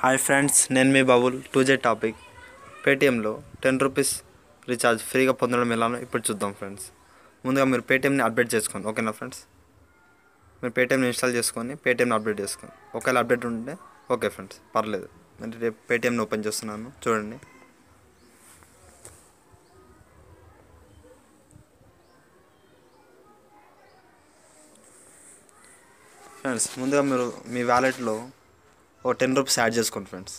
hi friends నేను మీ బాబుల్ టూ జే టాపిక్ పేటిఎంలో టెన్ రూపీస్ రీఛార్జ్ ఫ్రీగా పొందడం ఎలానో ఇప్పుడు చూద్దాం ఫ్రెండ్స్ ముందుగా మీరు పేటిఎంని అప్డేట్ చేసుకోండి ఓకేనా ఫ్రెండ్స్ మీరు పేటిఎంని ఇన్స్టాల్ చేసుకొని పేటిఎంని అప్డేట్ చేసుకోండి ఒకవేళ అప్డేట్ ఉంటే ఓకే ఫ్రెండ్స్ పర్లేదు అంటే రేపు పేటిఎంని ఓపెన్ చేస్తున్నాను చూడండి ఫ్రెండ్స్ ముందుగా మీరు మీ వ్యాలెట్లో ఓ టెన్ రూపీస్ యాడ్ చేసుకోండి ఫ్రెండ్స్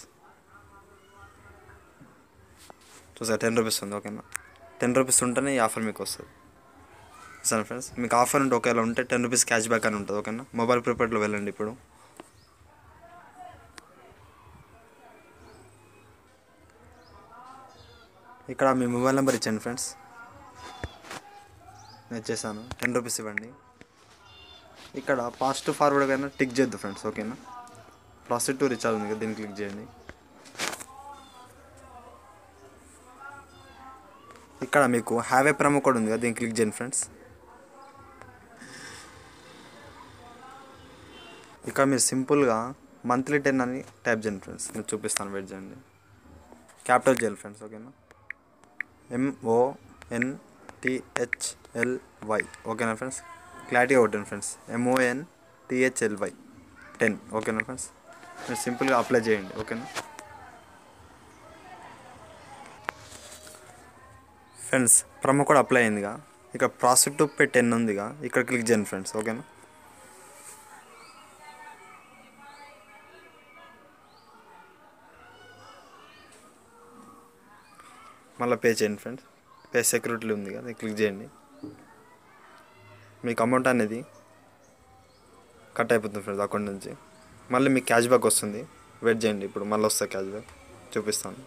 చూసారు టెన్ రూపీస్ ఉంది ఓకేనా టెన్ రూపీస్ ఉంటేనే ఈ ఆఫర్ మీకు వస్తుంది సరే ఫ్రెండ్స్ మీకు ఆఫర్ ఉంటే ఒకవేళ ఉంటే టెన్ రూపీస్ క్యాష్ బ్యాక్ అని ఉంటుంది ఓకేనా మొబైల్ ప్రిపేర్లో వెళ్ళండి ఇప్పుడు ఇక్కడ మీ మొబైల్ నెంబర్ ఇచ్చాను ఫ్రెండ్స్ నేను చేశాను టెన్ రూపీస్ ఇవ్వండి ఇక్కడ పాస్ట్ ఫార్వర్డ్ కైనా టిక్ చేద్దు ఫ్రెండ్స్ ఓకేనా ప్రాసెస్ టు రీఛార్జ్ ఉంది కదా దీన్ని క్లిక్ చేయండి ఇక్కడ మీకు హ్యావ్ ఏ ప్రమో కోడ్ ఉంది కదా దీన్ని క్లిక్ చేయండి ఫ్రెండ్స్ ఇక్కడ మీరు సింపుల్గా మంత్లీ టెన్ అని టైప్ చేయండి ఫ్రెండ్స్ నేను చూపిస్తాను వెయిట్ చేయండి క్యాపిటల్ చేయాలి ఫ్రెండ్స్ ఓకేనా ఎంఓ ఎన్ టిహెచ్ఎల్ వై ఓకేనా ఫ్రెండ్స్ క్లారిటీగా కొట్టండి ఫ్రెండ్స్ ఎంఓఎన్ టిహెచ్ఎల్వై టెన్ ఓకేనా ఫ్రెండ్స్ మీరు సింపుల్గా అప్లై చేయండి ఓకేనా ఫ్రెండ్స్ ప్రొమో కోడ్ అప్లై అయిందిగా ఇక ప్రాసెప్ట్ పే టెన్ ఉందిగా ఇక్కడ క్లిక్ చేయండి ఫ్రెండ్స్ ఓకేనా మళ్ళీ పే చేయండి ఫ్రెండ్స్ పే సెక్యూరిటీ ఉంది కదా క్లిక్ చేయండి మీకు అమౌంట్ అనేది కట్ అయిపోతుంది ఫ్రెండ్స్ అకౌంట్ నుంచి మళ్ళీ మీకు క్యాష్ బ్యాక్ వస్తుంది వెయిట్ చేయండి ఇప్పుడు మళ్ళీ వస్తుంది క్యాష్ బ్యాక్ చూపిస్తాను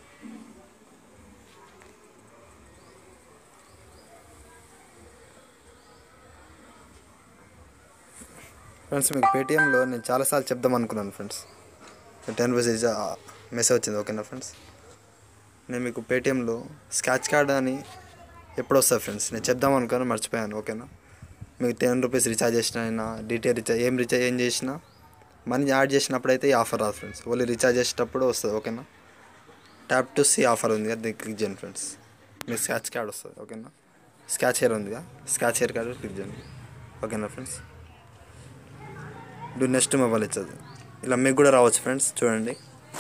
ఫ్రెండ్స్ మీకు పేటిఎంలో నేను చాలాసార్లు చెప్దాం అనుకున్నాను ఫ్రెండ్స్ టెన్ రూపీస్ మెసేజ్ వచ్చింది ఓకేనా ఫ్రెండ్స్ నేను మీకు పేటిఎంలో స్క్రాచ్ కార్డ్ అని ఎప్పుడు వస్తుంది ఫ్రెండ్స్ నేను చెప్దాం అనుకుని మర్చిపోయాను ఓకేనా మీకు టెన్ రూపీస్ రీఛార్జ్ చేసిన అయినా డీటెయిల్ రీఛార్జ్ ఏం రీఛార్జ్ ఏం చేసినా మనీ యాడ్ చేసినప్పుడు అయితే ఈ ఆఫర్ రాదు ఫ్రెండ్స్ ఓన్లీ రీఛార్జ్ చేసేటప్పుడు వస్తుంది ఓకేనా ట్యాప్ టు సి ఆఫర్ ఉంది కదా దీన్ని క్లిక్ చేయండి ఫ్రెండ్స్ మీకు స్క్రాచ్ కార్డ్ వస్తుంది ఓకేనా స్క్రాచ్ హెయిర్ ఉందిగా స్క్రాచ్ హెయిర్ కార్డ్ క్లిక్ చేయండి ఓకేనా ఫ్రెండ్స్ ఇప్పుడు నెక్స్ట్ మొబైల్ ఇచ్చదు ఇలా మీకు కూడా రావచ్చు ఫ్రెండ్స్ చూడండి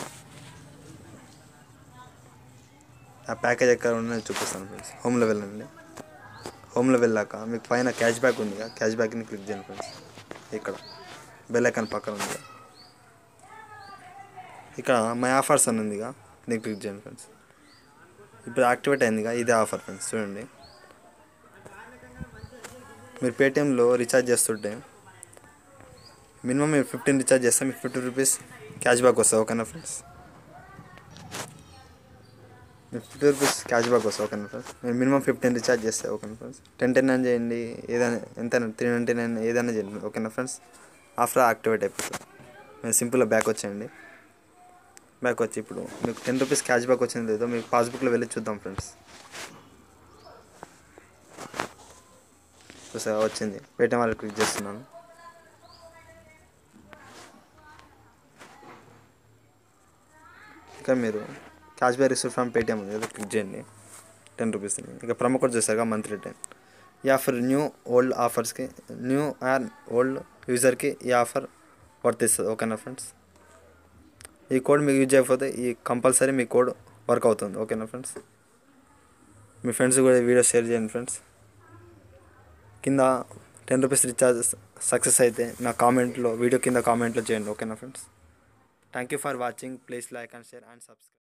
ఆ ప్యాకేజ్ ఎక్కడ ఉన్నది చూపిస్తాను ఫ్రెండ్స్ హోమ్లో వెళ్ళండి హోమ్లో వెళ్ళాక మీకు పైన క్యాష్ బ్యాక్ ఉందిగా క్యాష్ బ్యాక్ని క్లిక్ చేయండి ఫ్రెండ్స్ ఇక్కడ బెల్ ఐకాన్ పక్కన ఉందిగా ఇక్కడ మై ఆఫర్స్ అని ఉందిగా దీన్ని క్లిక్ చేయండి ఫ్రెండ్స్ ఇప్పుడు యాక్టివేట్ అయిందిగా ఇదే ఆఫర్ ఫ్రెండ్స్ చూడండి మీరు పేటిఎంలో రీఛార్జ్ చేస్తుంటే మినిమం మీరు ఫిఫ్టీన్ రీఛార్జ్ చేస్తే మీకు ఫిఫ్టీ రూపీస్ క్యాష్ బ్యాక్ వస్తుంది ఓకేనా ఫ్రెండ్స్ మీకు ఫిఫ్టీ రూపీస్ క్యాష్ బ్యాక్ వస్తుంది ఓకేనా ఫ్రెండ్స్ మీరు మినిమం ఫిఫ్టీన్ రీఛార్జ్ చేస్తే ఓకేనా ఫ్రెండ్స్ టెన్ టెన్ నైన్ చేయండి ఏదైనా ఎంతైనా త్రీ నైంటీ నైన్ ఏదైనా చేయండి ఓకేనా ఫ్రెండ్స్ ఆఫర్ యాక్టివేట్ అయిపోతుంది మీరు సింపుల్గా బ్యాక్ వచ్చేయండి బ్యాక్ వచ్చి ఇప్పుడు మీకు టెన్ రూపీస్ క్యాష్ బ్యాక్ వచ్చింది లేదో మీకు పాస్బుక్లో వెళ్ళి చూద్దాం ఫ్రెండ్స్ చూసా వచ్చింది పేటిఎం వాళ్ళు క్లిక్ చేస్తున్నాను ఇంకా మీరు cash back receive from Paytm ఉంది కదా క్లిక్ చేయండి టెన్ రూపీస్ ఇక ప్రొమో కోడ్ చూసాక మంత్లీ టెన్ ఈ ఆఫర్ న్యూ ఓల్డ్ ఆఫర్స్కి న్యూ అండ్ ఓల్డ్ యూజర్కి ఈ ఆఫర్ వర్తిస్తుంది ఓకేనా ఫ్రెండ్స్ ఈ కోడ్ మీకు యూజ్ అయిపోతే ఈ కంపల్సరీ మీ కోడ్ వర్క్ అవుతుంది ఓకేనా ఫ్రెండ్స్ మీ ఫ్రెండ్స్ కూడా వీడియో షేర్ చేయండి ఫ్రెండ్స్ కింద టెన్ రూపీస్ రీఛార్జ్ సక్సెస్ అయితే నా కామెంట్లో వీడియో కింద కామెంట్లో చేయండి ఓకేనా friends thank you for watching please like and share and subscribe